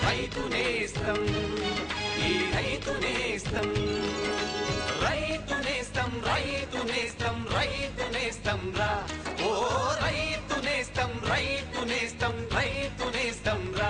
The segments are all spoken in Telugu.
రైతు నేస్తం ఈ రైతు నేస్తం రైతు నేస్తం రైతు నేస్తం రైతు నేస్తం రా ఓ రైతు నేస్తం రైతు నేస్తం రైతు నేస్తం రా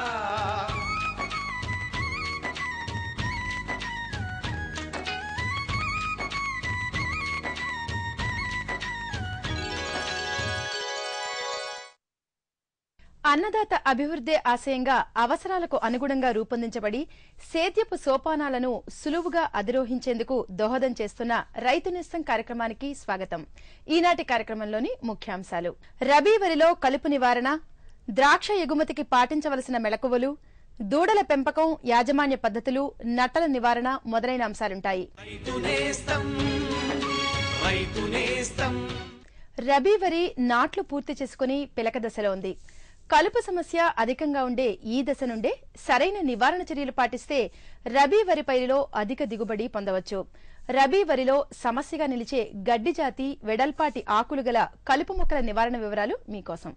అన్నదాత అభివృద్ధి ఆశయంగా అవసరాలకు అనుగుణంగా రూపొందించబడి సేద్యపు సోపానాలను సులువుగా అధిరోహించేందుకు దోహదం చేస్తున్న రైతు నేస్తం కార్యక్రమానికి స్వాగతం ఈనాటి కార్యక్రమంలోని ముఖ్యాంశాలు రబీ వరిలో కలుపు నివారణ ద్రాక్ష ఎగుమతికి పాటించవలసిన మెళకువలు దూడల పెంపకం యాజమాన్య పద్ధతులు నట్టల నివారణ మొదలైన అంశాలుంటాయి రైతు నేస్తం రైతు నేస్తం రబీ వరి నాట్లు పూర్తి చేసుకుని పిలక దశలో ఉంది కలుపు సమస్య అధికంగా ఉండే ఈ దశ నుండే సరైన నివారణ చర్యలు పాటిస్తే రబీ వరి పైరులో అధిక దిగుబడి పొందవచ్చు రబీ వరిలో సమస్యగా నిలిచే గడ్డి జాతి వెడల్పాటి ఆకులు గల కలుపు మొక్కల నివారణ వివరాలు మీకోసం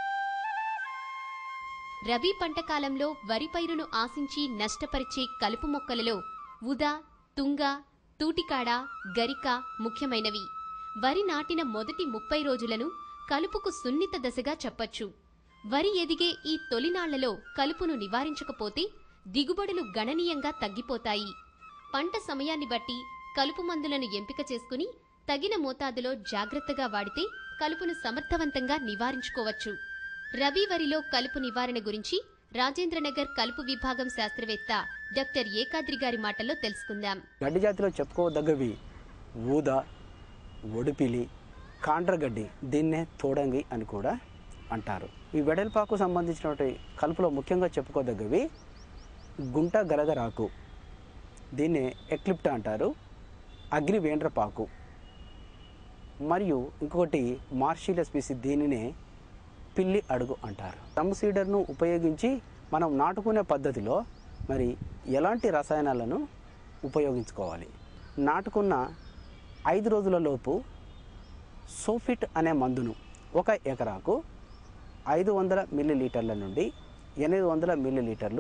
రబీ పంట కాలంలో వరి పైరును ఆశించి నష్టపరిచే కలుపు మొక్కలలో ఉదా తుంగ తూటికాడ గరిక ముఖ్యమైనవి వరి నాటిన మొదటి ముప్పై రోజులను కలుపుకు సున్నిత దశగా చెప్పచ్చు వరి ఎదిగే ఈ తొలినాళ్లలో కలుపును నివారించకపోతే దిగుబడులు గణనీయంగా తగ్గిపోతాయి పంట సమయాన్ని బట్టి కలుపు మందులను ఎంపిక చేసుకుని తగిన మోతాదులో జాగ్రత్తగా వాడితే కలుపును సమర్థవంతంగా నివారించుకోవచ్చు రబీ వరిలో కలుపు నివారణ గురించి రాజేంద్రనగర్ కలుపు విభాగం శాస్త్రవేత్త డాక్టర్ ఏకాద్రి గారి మాటల్లో తెలుసుకుందాం గడ్డి జాతిలో చెప్పుకోదగ్గవి ఊద ఒడిపిలి కాండ్రగడ్డి దీన్నే తోడంగి అని కూడా అంటారు ఈ వెడల్పాకు సంబంధించినటువంటి కలుపులో ముఖ్యంగా చెప్పుకోదగ్గవి గుంట గలగరాకు దీన్నే ఎక్లిప్టా అంటారు అగ్ని వేండ్రపాకు మరియు ఇంకొకటి మార్షీల స్పీసీ దీనినే పిల్లి అడుగు అంటారు రమ్ సీడర్ను ఉపయోగించి మనం నాటుకునే పద్ధతిలో మరి ఎలాంటి రసాయనాలను ఉపయోగించుకోవాలి నాటుకున్న ఐదు రోజుల లోపు సోఫిట్ అనే మందును ఒక ఎకరాకు ఐదు వందల మిల్లీలీటర్ల నుండి ఎనిమిది వందల మిల్లీలీటర్లు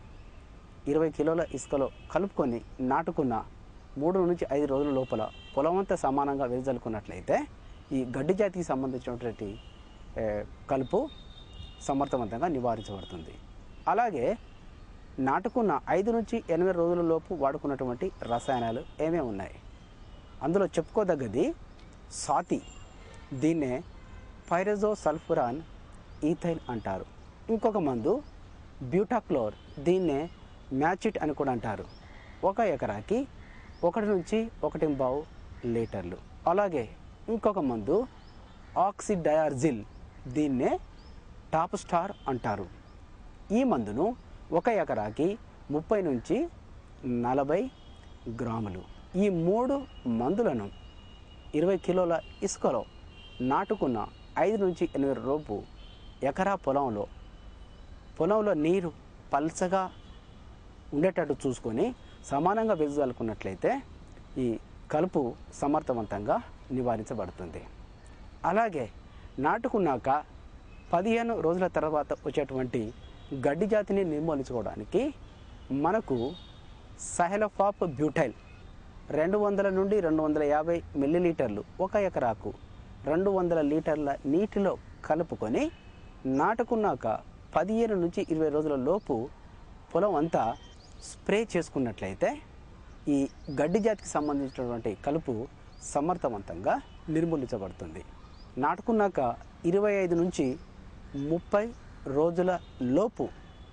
ఇరవై కిలోల ఇసుకలో కలుపుకొని నాటుకున్న మూడు నుంచి ఐదు రోజుల లోపల పొలమంతా సమానంగా వెదజల్లుకున్నట్లయితే ఈ గడ్డి జాతికి సంబంధించినటువంటి ఏ, కలుపు సమర్థవంతంగా నివారించబడుతుంది అలాగే నాటుకున్న ఐదు నుంచి ఎనిమిది రోజుల లోపు వాడుకున్నటువంటి రసాయనాలు ఏమేమి ఉన్నాయి అందులో చెప్పుకోదగ్గది సాతి దీన్నే పైరజో సల్ఫురాన్ ఈథైల్ అంటారు ఇంకొక మందు బ్యూటాక్లోర్ దీన్నే మ్యాచిట్ అని కూడా అంటారు ఒక ఎకరాకి ఒకటి నుంచి ఒకటి బావు లీటర్లు అలాగే ఇంకొక మందు ఆక్సిడయార్జిల్ దీన్నే టాప్ స్టార్ అంటారు ఈ మందును ఒక ఎకరాకి ముప్పై నుంచి నలభై గ్రాములు ఈ మూడు మందులను ఇరవై కిలోల ఇసుకలో నాటుకున్న ఐదు నుంచి ఎనిమిది రూపు ఎకరా పొలంలో పొలంలో నీరు పల్చగా ఉండేటట్టు చూసుకొని సమానంగా వెదజల్లుకున్నట్లయితే ఈ కలుపు సమర్థవంతంగా నివారించబడుతుంది అలాగే నాటుకున్నాక పదిహేను రోజుల తర్వాత వచ్చేటువంటి గడ్డి జాతిని నిర్మూలించుకోవడానికి మనకు సహెలఫాప్ బ్యూటైల్ రెండు వందల నుండి రెండు వందల యాభై మిల్లీలీటర్లు ఒక ఎకరాకు రెండు వందల లీటర్ల నీటిలో కలుపుకొని నాటుకున్నాక పదిహేను నుంచి ఇరవై రోజుల లోపు పొలం అంతా స్ప్రే చేసుకున్నట్లయితే ఈ గడ్డి జాతికి సంబంధించినటువంటి కలుపు సమర్థవంతంగా నిర్మూలించబడుతుంది నాటుకున్నాక ఇరవై ఐదు నుంచి ముప్పై రోజుల లోపు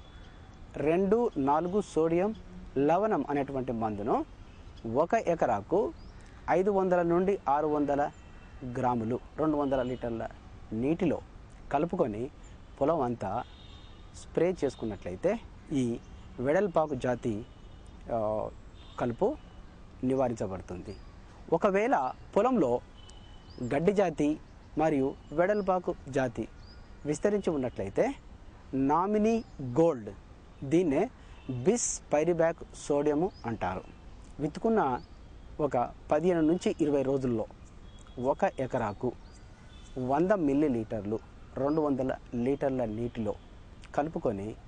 రెండు నాలుగు సోడియం లవణం అనేటువంటి మందును ఒక ఎకరాకు ఐదు వందల నుండి ఆరు వందల గ్రాములు రెండు వందల లీటర్ల నీటిలో కలుపుకొని పొలం అంతా స్ప్రే చేసుకున్నట్లయితే ఈ వెడల్పాకు జాతి ఆ, కలుపు నివారించబడుతుంది ఒకవేళ పొలంలో గడ్డి జాతి మరియు వెడల్పాకు జాతి విస్తరించి ఉన్నట్లయితే నామినీ గోల్డ్ దీన్నే బిస్ పైరిబ్యాక్ సోడియము అంటారు విత్తుకున్న ఒక పదిహేను నుంచి ఇరవై రోజుల్లో ఒక ఎకరాకు వంద మిల్లీ లీటర్లు రెండు వందల లీటర్ల నీటిలో కలుపుకొని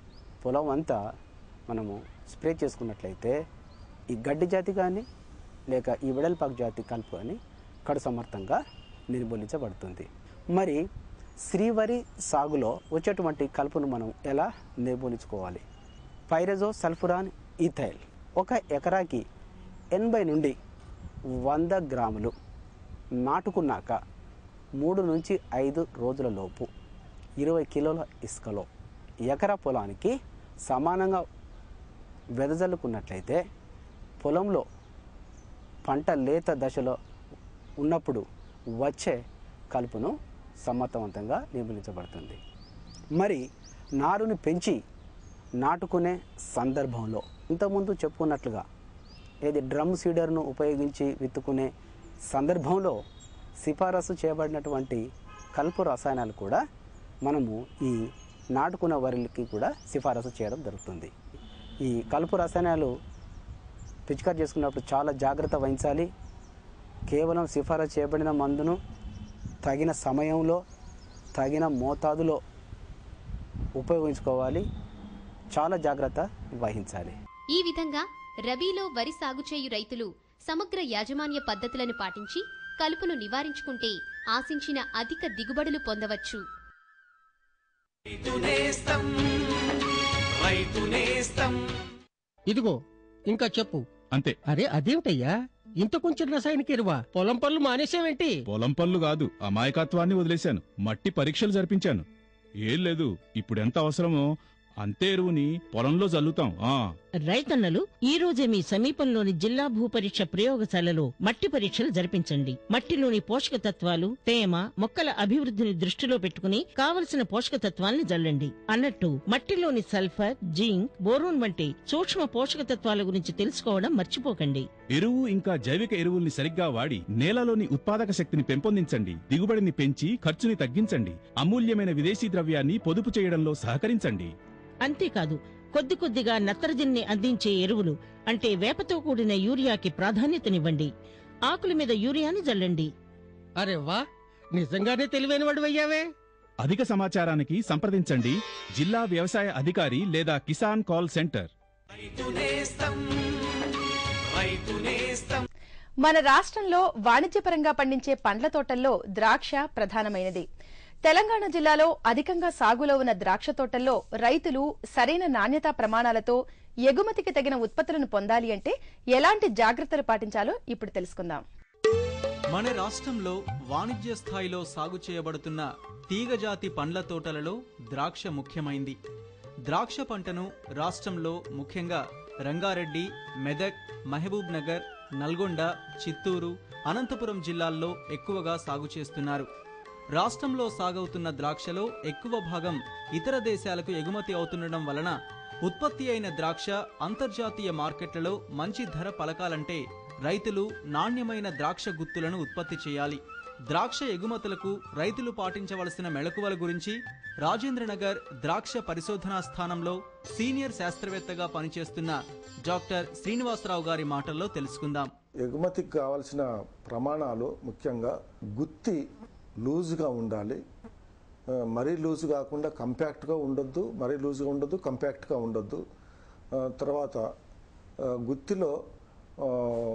పొలం అంతా మనము స్ప్రే చేసుకున్నట్లయితే ఈ గడ్డి జాతి కానీ లేక ఈ వెడల్పాకు జాతి కలుపు కానీ కడు సమర్థంగా నిర్మూలించబడుతుంది మరి శ్రీవరి సాగులో వచ్చేటువంటి కలుపును మనం ఎలా నిర్మూలించుకోవాలి పైరజో సల్ఫురాన్ ఈథైల్ ఒక ఎకరాకి ఎనభై నుండి వంద గ్రాములు నాటుకున్నాక మూడు నుంచి ఐదు రోజుల లోపు ఇరవై కిలోల ఇసుకలో ఎకరా పొలానికి సమానంగా వెదజల్లుకున్నట్లయితే పొలంలో పంట లేత దశలో ఉన్నప్పుడు వచ్చే కలుపును సమర్థవంతంగా నిర్మూలించబడుతుంది మరి నారుని పెంచి నాటుకునే సందర్భంలో ఇంతకుముందు చెప్పుకున్నట్లుగా ఏది డ్రమ్ సీడర్ను ఉపయోగించి విత్తుకునే సందర్భంలో సిఫారసు చేయబడినటువంటి కలుపు రసాయనాలు కూడా మనము ఈ నాటుకున్న వరికి కూడా సిఫారసు చేయడం జరుగుతుంది ఈ కలుపు రసాయనాలు పిచికారి చేసుకున్నప్పుడు చాలా జాగ్రత్త వహించాలి కేవలం సిఫారసు చేయబడిన మందును తగిన సమయంలో తగిన మోతాదులో ఉపయోగించుకోవాలి చాలా జాగ్రత్త వహించాలి ఈ విధంగా రబీలో వరి సాగు చేయు రైతులు సమగ్ర యాజమాన్య పద్ధతులను పాటించి కలుపును నివారించుకుంటే ఆశించిన అధిక దిగుబడులు పొందవచ్చు రైతు నేస్తం రైతు నేస్తం ఇదిగో ఇంకా చెప్పు అంతే అరే అదేమిటయ్యా ఇంత కొంచెం రసాయనిక ఎరువా పొలం పనులు మానేసావేంటి పొలం పనులు కాదు అమాయకత్వాన్ని వదిలేశాను మట్టి పరీక్షలు జరిపించాను ఏం లేదు ఇప్పుడెంత అవసరమో అంతే ఎరువుని పొలంలో జల్లుతాం ఆ రైతన్నలు ఈ రోజే మీ సమీపంలోని జిల్లా భూపరీక్ష ప్రయోగశాలలో మట్టి పరీక్షలు జరిపించండి మట్టిలోని పోషక తత్వాలు తేమ మొక్కల అభివృద్ధిని దృష్టిలో పెట్టుకుని కావలసిన పోషక తత్వాల్ని జల్లండి అన్నట్టు మట్టిలోని సల్ఫర్ జింక్ బోరోన్ వంటి సూక్ష్మ పోషక తత్వాల గురించి తెలుసుకోవడం మర్చిపోకండి ఎరువు ఇంకా జైవిక ఎరువుల్ని సరిగ్గా వాడి నేలలోని ఉత్పాదక శక్తిని పెంపొందించండి దిగుబడిని పెంచి ఖర్చుని తగ్గించండి అమూల్యమైన విదేశీ ద్రవ్యాన్ని పొదుపు చేయడంలో సహకరించండి అంతేకాదు కొద్ది కొద్దిగా నత్రజనిని అందించే ఎరువులు అంటే వేపతో కూడిన యూరియాకి ప్రాధాన్యతనివ్వండి ఆకుల మీద యూరియాని జల్లండి అరే వా నిజంగానే తెలివైన వాడు అయ్యావే అధిక సమాచారానికి సంప్రదించండి జిల్లా వ్యవసాయ అధికారి లేదా కిసాన్ కాల్ సెంటర్ రైతు నేస్తం రైతు నేస్తం మన రాష్ట్రంలో వాణిజ్యపరంగా పండించే పండ్ల తోటల్లో ద్రాక్ష ప్రధానమైనది తెలంగాణ జిల్లాలో అధికంగా సాగులో ఉన్న ద్రాక్ష తోటల్లో రైతులు సరైన నాణ్యతా ప్రమాణాలతో ఎగుమతికి తగిన ఉత్పత్తులను పొందాలి అంటే ఎలాంటి జాగ్రత్తలు పాటించాలో ఇప్పుడు తెలుసుకుందాం మన రాష్ట్రంలో వాణిజ్య స్థాయిలో సాగు చేయబడుతున్న తీగజాతి పండ్ల తోటలలో ద్రాక్ష ముఖ్యమైంది ద్రాక్ష పంటను రాష్ట్రంలో ముఖ్యంగా రంగారెడ్డి మెదక్ మహబూబ్ నగర్ నల్గొండ చిత్తూరు అనంతపురం జిల్లాల్లో ఎక్కువగా సాగు చేస్తున్నారు రాష్ట్రంలో సాగవుతున్న ద్రాక్షలో ఎక్కువ భాగం ఇతర దేశాలకు ఎగుమతి అవుతుండడం వలన ఉత్పత్తి అయిన ద్రాక్ష అంతర్జాతీయ మార్కెట్లలో మంచి ధర పలకాలంటే రైతులు నాణ్యమైన ద్రాక్ష గుత్తులను ఉత్పత్తి చేయాలి ద్రాక్ష ఎగుమతులకు రైతులు పాటించవలసిన మెళకువల గురించి రాజేంద్రనగర్ ద్రాక్ష పరిశోధనా స్థానంలో సీనియర్ శాస్త్రవేత్తగా పనిచేస్తున్న డాక్టర్ శ్రీనివాసరావు గారి మాటల్లో తెలుసుకుందాం ఎగుమతికి కావాల్సిన ప్రమాణాలు ముఖ్యంగా గుత్తి లూజుగా ఉండాలి ఆ, మరీ లూజు కాకుండా కంపాక్ట్గా ఉండొద్దు మరీ లూజుగా ఉండొద్దు కంపాక్ట్గా ఉండొద్దు ఆ, తర్వాత ఆ, గుత్తిలో ఆ,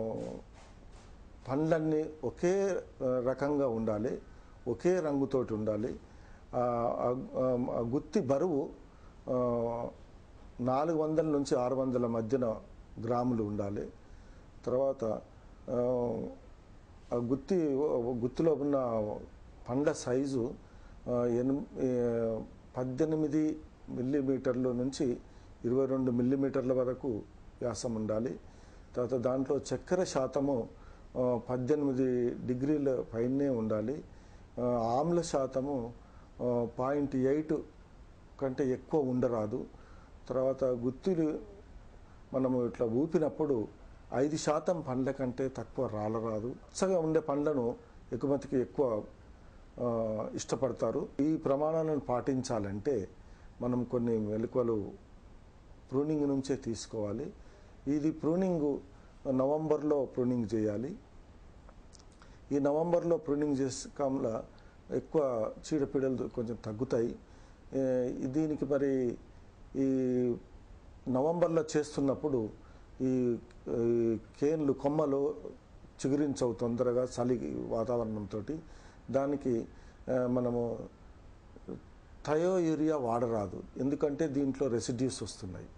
పండ్లన్నీ ఒకే ఆ, రకంగా ఉండాలి ఒకే రంగుతోటి ఉండాలి ఆ, ఆ, ఆ గుత్తి బరువు ఆ, నాలుగు వందల నుంచి ఆరు వందల మధ్యన గ్రాములు ఉండాలి తర్వాత ఆ, ఆ గుత్తి గుత్తిలో ఉన్న పండ్ల సైజు ఆ, ఎనిమి ఏ, పద్దెనిమిది మిల్లీమీటర్ల నుంచి ఇరవై రెండు మిల్లీమీటర్ల వరకు వ్యాసం ఉండాలి తర్వాత దాంట్లో చక్కెర శాతము ఆ, పద్దెనిమిది డిగ్రీల పైనే ఉండాలి ఆ, ఆమ్ల శాతము పాయింట్ ఎయిట్ కంటే ఎక్కువ ఉండరాదు తర్వాత గుత్తిలు మనము ఇట్లా ఊపినప్పుడు ఐదు శాతం పండ్ల కంటే తక్కువ రాలరాదు పచ్చగా ఉండే పండ్లను ఎగుమతికి ఎక్కువ ఆ, ఇష్టపడతారు ఈ ప్రమాణాలను పాటించాలంటే మనం కొన్ని మెలకువలు ప్రూనింగ్ నుంచే తీసుకోవాలి ఇది ప్రూనింగ్ నవంబర్లో ప్రూనింగ్ చేయాలి ఈ నవంబర్లో ప్రూనింగ్ చేసుకోవడంలో ఎక్కువ చీడపీడలు కొంచెం తగ్గుతాయి ఏ, దీనికి మరి ఈ నవంబర్లో చేస్తున్నప్పుడు ఈ ఈ కేన్లు కొమ్మలు చిగురించవు తొందరగా చలి వాతావరణంతో దానికి ఆ, మనము థయో యూరియా వాడరాదు ఎందుకంటే దీంట్లో రెసిడ్యూస్ వస్తున్నాయి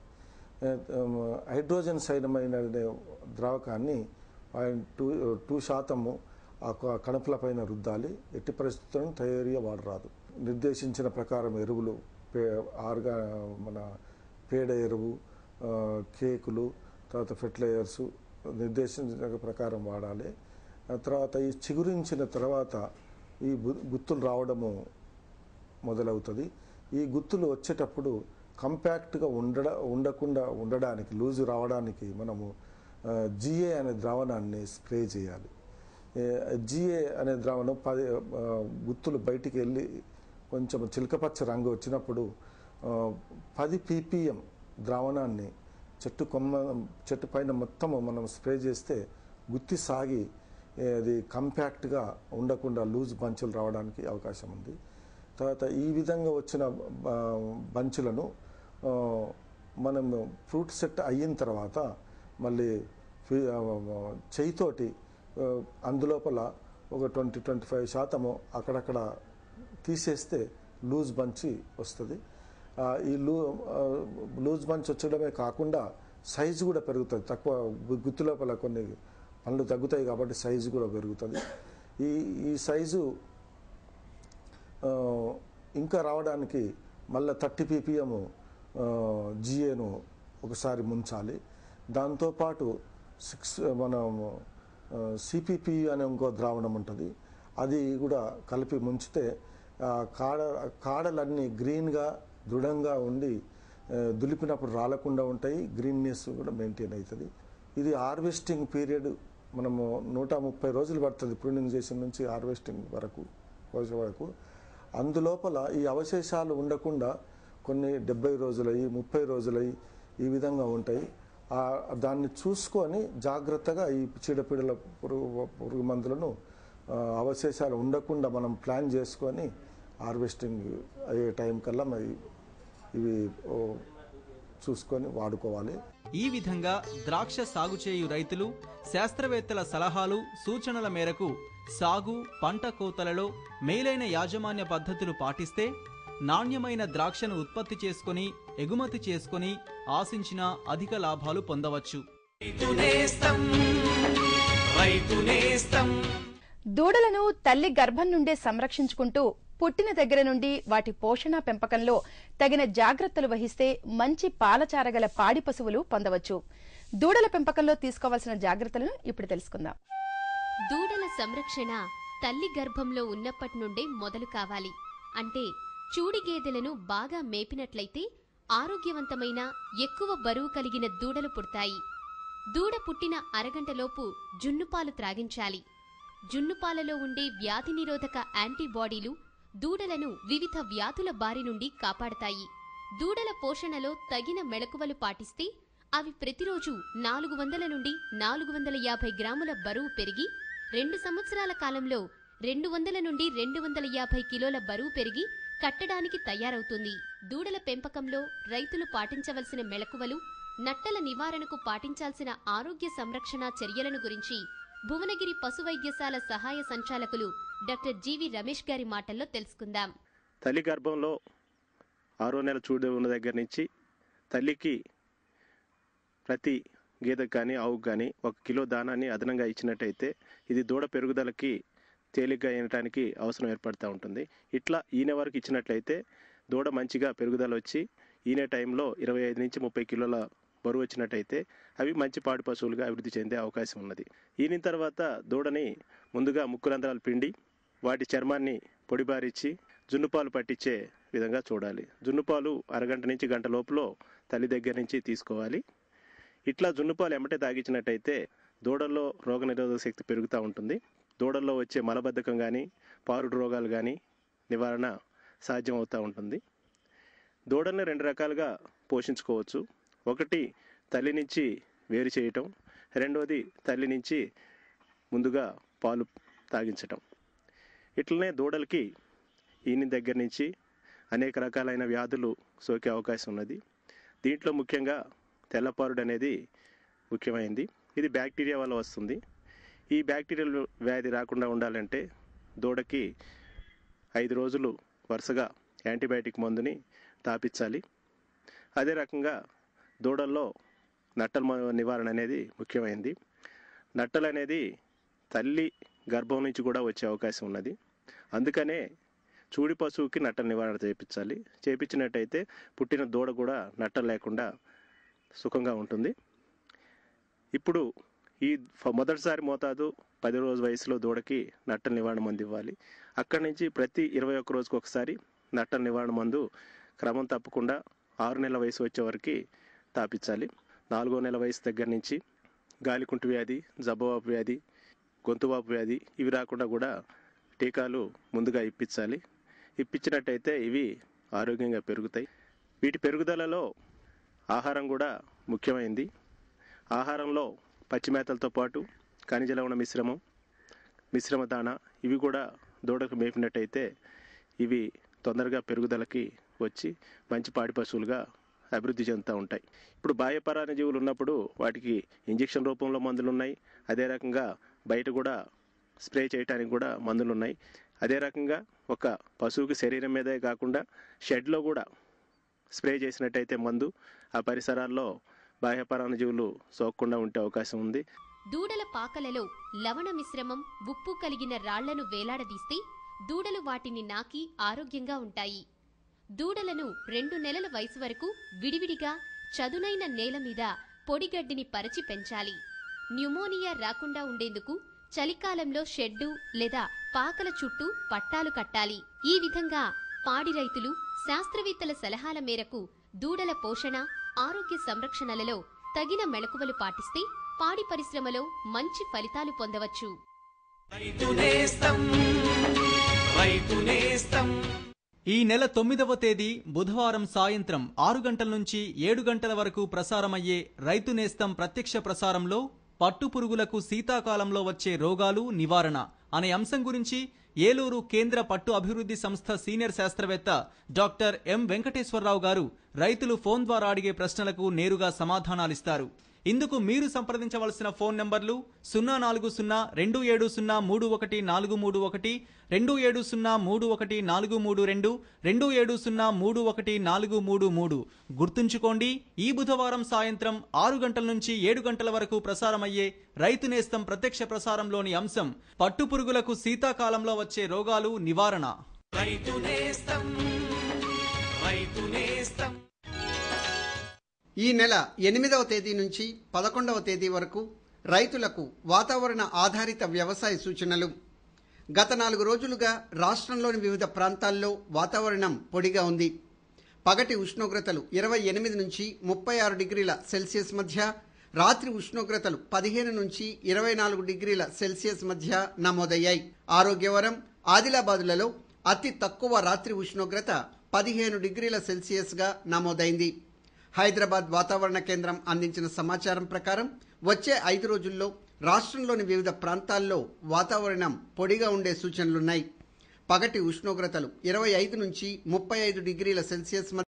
హైడ్రోజన్ సైనమైన ద్రావకాన్ని పాయింట్ టూ టూ శాతము ఆ క- కణుపుల పైన రుద్దాలి ఎట్టి పరిస్థితులను థయోరియా వాడరాదు నిర్దేశించిన ప్రకారం ఎరువులు పే ఆర్గా మన పేడ ఎరువు ఆ, కేకులు తర్వాత ఫెర్టిలైజర్స్ నిర్దేశించిన ప్రకారం వాడాలి ఆ తర్వాత ఈ చిగురించిన తర్వాత ఈ గు- గుత్తులు రావడము మొదలవుతుంది ఈ గుత్తులు వచ్చేటప్పుడు కంపాక్ట్గా ఉండడ ఉండకుండా ఉండడానికి లూజు రావడానికి మనము జిఏ అనే ద్రావణాన్ని స్ప్రే చేయాలి జిఏ అనే ద్రావణం పది ఆ, గుత్తులు బయటికి వెళ్ళి కొంచెం చిలకపచ్చ రంగు వచ్చినప్పుడు ఆ, పది పీపీఎం ద్రావణాన్ని చెట్టు కొమ్మ చెట్టు పైన మొత్తము మనం స్ప్రే చేస్తే గుత్తి సాగి ఏ, అది కంపాక్ట్గా ఉండకుండా లూజ్ బంచులు రావడానికి అవకాశం ఉంది తర్వాత ఈ విధంగా వచ్చిన ఆ, బంచులను ఆ, మనం ఫ్రూట్ సెట్ అయిన తర్వాత మళ్ళీ ఫి- ఆ, చేయితోటి ఆ, అందులోపల ఒక ట్వంటీ ట్వంటీ ఫైవ్ శాతము అక్కడక్కడ తీసేస్తే లూజ్ బంచి వస్తుంది ఆ, ఈ లూ ఆ, లూజ్ బంచ్ వచ్చడమే కాకుండా సైజు కూడా పెరుగుతుంది తక్కువ గు- గుత్తి లోపల కొన్ని పండ్లు తగ్గుతాయి కాబట్టి సైజు కూడా పెరుగుతుంది ఈ ఈ సైజు ఆ, ఇంకా రావడానికి మళ్ళీ థర్టీ పీపీఎం జిఏను ఒకసారి ముంచాలి దాంతోపాటు సిక్స్ మనం సిపిపి అనే ఇంకో ద్రావణం ఉంటుంది అది కూడా కలిపి ముంచితే ఆ కాడ కాడలన్నీ గ్రీన్గా దృఢంగా ఉండి ఆ, దులిపినప్పుడు రాలకుండా ఉంటాయి గ్రీన్నెస్ కూడా మెయింటైన్ అవుతుంది ఇది హార్వెస్టింగ్ పీరియడ్ మనము నూట ముప్పై రోజులు పడుతుంది ప్రూనింగ్ చేసిన నుంచి హార్వెస్టింగ్ వరకు కోసే వరకు అందులోపల ఈ అవశేషాలు ఉండకుండా కొన్ని డెబ్బై రోజులయ్యి ముప్పై రోజులయ్యి ఈ విధంగా ఉంటాయి ఆ దాన్ని చూసుకొని జాగ్రత్తగా ఈ చీడపీడల పురుగు పురుగు మందులను ఆ, అవశేషాలు ఉండకుండా మనం ప్లాన్ చేసుకొని హార్వెస్టింగ్ అయ్యే టైం కల్లా మరి ఇవి ఓ, చూసుకొని వాడుకోవాలి ఈ విధంగా ద్రాక్ష సాగు చేయు రైతులు శాస్త్రవేత్తల సలహాలు సూచనల మేరకు సాగు పంట కోతలలో మేలైన యాజమాన్య పద్ధతులు పాటిస్తే నాణ్యమైన ద్రాక్షను ఉత్పత్తి చేసుకొని ఎగుమతి చేసుకొని ఆశించిన అధిక లాభాలు పొందవచ్చు రైతునేస్తం రైతునేస్తం దూడలను తల్లి గర్భం నుండే సంరక్షించుకుంటూ పుట్టిన దగ్గర నుండి వాటి పోషణ పెంపకంలో తగిన జాగ్రత్తలు వహిస్తే మంచి పాలచారగల పాడి పశువులు పొందవచ్చు దూడల పెంపకంలో తీసుకోవాల్సిన జాగ్రత్తలను ఇప్పుడు తెలుసుకుందాం దూడల సంరక్షణ తల్లి గర్భంలో ఉన్నప్పటి నుండే మొదలు కావాలి అంటే చూడి గేదెలను బాగా మేపినట్లయితే ఆరోగ్యవంతమైన ఎక్కువ బరువు కలిగిన దూడలు పుడతాయి దూడ పుట్టిన అరగంటలోపు జున్నుపాలు త్రాగించాలి జున్నుపాలలో ఉండే వ్యాధి నిరోధక యాంటీబాడీలు దూడలను వివిధ వ్యాధుల బారి నుండి కాపాడతాయి దూడల పోషణలో తగిన మెళకువలు పాటిస్తే అవి ప్రతిరోజు నాలుగు వందల నుండి నాలుగు వందల యాభై గ్రాముల బరువు పెరిగి రెండు సంవత్సరాల కాలంలో రెండు వందల నుండి రెండు వందల యాభై కిలోల బరువు పెరిగి కట్టడానికి తయారవుతుంది దూడల పెంపకంలో రైతులు పాటించవలసిన మెళకువలు నట్టల నివారణకు పాటించాల్సిన ఆరోగ్య సంరక్షణ చర్యలను గురించి భువనగిరి పశు వైద్యశాల సహాయ సంచాలకులు డాక్టర్ జీవి రమేష్ గారి మాటల్లో తెలుసుకుందాం తల్లి గర్భంలో ఆరో నెల చూడు ఉన్న దగ్గర నుంచి తల్లికి ప్రతి గేదెకు కానీ ఆవుకు కానీ ఒక కిలో దానాన్ని అదనంగా ఇచ్చినట్టయితే ఇది దూడ పెరుగుదలకి తేలిగ్గా ఈనటానికి అవసరం ఏర్పడుతూ ఉంటుంది ఇట్లా ఈయన వరకు ఇచ్చినట్లయితే దూడ మంచిగా పెరుగుదల వచ్చి ఈనే టైంలో ఇరవై ఐదు నుంచి ముప్పై కిలోల బరువు వచ్చినట్టయితే అవి మంచి పాడి పశువులుగా అభివృద్ధి చెందే అవకాశం ఉన్నది ఈనిన తర్వాత దూడని ముందుగా ముక్కురంధ్రాలు పిండి వాటి చర్మాన్ని పొడిబారిచ్చి జున్నుపాలు పట్టించే విధంగా చూడాలి జున్నుపాలు అరగంట నుంచి గంట లోపల తల్లి దగ్గర నుంచి తీసుకోవాలి ఇట్లా జున్నుపాలు ఎమ్మటే తాగించినట్టయితే దూడల్లో రోగనిరోధక శక్తి పెరుగుతూ ఉంటుంది దూడల్లో వచ్చే మలబద్ధకం కానీ పారుడు రోగాలు కానీ నివారణ సాధ్యం అవుతూ ఉంటుంది దూడల్ని రెండు రకాలుగా పోషించుకోవచ్చు ఒకటి తల్లి నుంచి వేరు చేయటం రెండవది తల్లి నుంచి ముందుగా పాలు తాగించటం ఇట్లనే దూడలకి ఈయన దగ్గర నుంచి అనేక రకాలైన వ్యాధులు సోకే అవకాశం ఉన్నది దీంట్లో ముఖ్యంగా తెల్లపారుడు అనేది ముఖ్యమైనది ఇది బ్యాక్టీరియా వల్ల వస్తుంది ఈ బ్యాక్టీరియల్ వ్యాధి రాకుండా ఉండాలంటే దూడకి ఐదు రోజులు వరుసగా యాంటీబయాటిక్ మందుని తాపించాలి అదే రకంగా దూడల్లో నట్టల మ- నివారణ అనేది ముఖ్యమైనది నట్టలు అనేది తల్లి గర్భం నుంచి కూడా వచ్చే అవకాశం ఉన్నది అందుకనే చూడి పశువుకి నట్టల నివారణ చేయించాలి చేయించినట్టయితే పుట్టిన దూడ కూడా నట్టలు లేకుండా సుఖంగా ఉంటుంది ఇప్పుడు ఈ ఫ- మొదటిసారి మోతాదు పది రోజు వయసులో దూడకి నట్టల నివారణ మందు ఇవ్వాలి అక్కడి నుంచి ప్రతి ఇరవై ఒక్క రోజుకి ఒకసారి నట్టల నివారణ మందు క్రమం తప్పకుండా ఆరు నెలల వయసు వచ్చే వరకు తాపించాలి నాలుగో నెల వయసు దగ్గర నుంచి గాలికుంటు వ్యాధి జబ్బవాపు వ్యాధి గొంతువాపు వ్యాధి ఇవి రాకుండా కూడా టీకాలు ముందుగా ఇప్పించాలి ఇప్పించినట్టయితే ఇవి ఆరోగ్యంగా పెరుగుతాయి వీటి పెరుగుదలలో ఆహారం కూడా ముఖ్యమైనది ఆహారంలో పచ్చిమేతలతో పాటు ఖనిజ లవణ మిశ్రమం మిశ్రమ దాణా ఇవి కూడా దూడకు మేపినట్టయితే ఇవి తొందరగా పెరుగుదలకి వచ్చి మంచి పాడి పశువులుగా అభివృద్ధి చెందుతూ ఉంటాయి ఇప్పుడు బాహ్యపరాణ జీవులు ఉన్నప్పుడు వాటికి ఇంజెక్షన్ రూపంలో మందులు ఉన్నాయి అదే రకంగా బయట కూడా స్ప్రే చేయడానికి కూడా మందులు ఉన్నాయి అదే రకంగా ఒక పశువుకి శరీరం మీదే కాకుండా షెడ్లో కూడా స్ప్రే చేసినట్టయితే మందు ఆ పరిసరాల్లో బాహ్యపరాణ జీవులు సోకకుండా ఉండే అవకాశం ఉంది దూడల పాకలలో లవణ మిశ్రమం ఉప్పు కలిగిన రాళ్లను వేలాడదీస్తే దూడలు వాటిని నాకి ఆరోగ్యంగా ఉంటాయి దూడలను రెండు నెలల వయసు వరకు విడివిడిగా చదునైన నేల మీద పొడిగడ్డిని పరిచి పెంచాలి న్యూమోనియా రాకుండా ఉండేందుకు చలికాలంలో షెడ్డు లేదా పాకల చుట్టూ పట్టాలు కట్టాలి ఈ విధంగా పాడి రైతులు శాస్త్రవేత్తల సలహాల మేరకు దూడల పోషణ ఆరోగ్య సంరక్షణలలో తగిన మెళకువలు పాటిస్తే పాడి పరిశ్రమలో మంచి ఫలితాలు పొందవచ్చు రైతు నేస్తం రైతు నేస్తం ఈ నెల తొమ్మిదవ తేదీ బుధవారం సాయంత్రం ఆరు గంటల నుంచి ఏడు గంటల వరకు ప్రసారమయ్యే రైతు నేస్తం ప్రత్యక్ష ప్రసారంలో పట్టు పురుగులకు శీతాకాలంలో వచ్చే రోగాలు నివారణ అనే అంశం గురించి ఏలూరు కేంద్ర పట్టు అభివృద్ధి సంస్థ సీనియర్ శాస్త్రవేత్త డాక్టర్ ఎం వెంకటేశ్వరరావు గారు రైతులు ఫోన్ ద్వారా అడిగే ప్రశ్నలకు నేరుగా సమాధానాలిస్తారు ఇందుకు మీరు సంప్రదించవలసిన ఫోన్ నంబర్లు సున్నా నాలుగు సున్నా రెండు ఏడు సున్నా మూడు ఒకటి నాలుగు మూడు ఒకటి రెండు ఏడు సున్నా మూడు ఒకటి నాలుగు మూడు రెండు రెండు ఏడు సున్నా మూడు ఒకటి నాలుగు మూడు మూడు గుర్తుంచుకోండి ఈ బుధవారం సాయంత్రం ఆరు గంటల నుంచి ఏడు గంటల వరకు ప్రసారమయ్యే రైతు నేస్తం ప్రత్యక్ష ప్రసారంలోని అంశం పట్టు పురుగులకు శీతాకాలంలో వచ్చే రోగాలు నివారణ రైతు నేస్తం రైతు నేస్తం ఈ నెల ఎనిమిదవ తేదీ నుంచి పదకొండవ తేదీ వరకు రైతులకు వాతావరణ ఆధారిత వ్యవసాయ సూచనలు గత నాలుగు రోజులుగా రాష్ట్రంలోని వివిధ ప్రాంతాల్లో వాతావరణం పొడిగా ఉంది పగటి ఉష్ణోగ్రతలు ఇరవై ఎనిమిది నుంచి ముప్పై ఆరు డిగ్రీల సెల్సియస్ మధ్య రాత్రి ఉష్ణోగ్రతలు పదిహేను నుంచి ఇరవై నాలుగు డిగ్రీల సెల్సియస్ మధ్య నమోదయ్యాయి ఆరోగ్యవరం ఆదిలాబాదులలో అతి తక్కువ రాత్రి ఉష్ణోగ్రత పదిహేను డిగ్రీల సెల్సియస్గా నమోదైంది హైదరాబాద్ వాతావరణ కేంద్రం అందించిన సమాచారం ప్రకారం వచ్చే ఐదు రోజుల్లో రాష్ట్రంలోని వివిధ ప్రాంతాల్లో వాతావరణం పొడిగా ఉండే సూచనలున్నాయి పగటి ఉష్ణోగ్రతలు ఇరవై ఐదు నుంచి ముప్పై ఐదు డిగ్రీల సెల్సియస్ మధ్య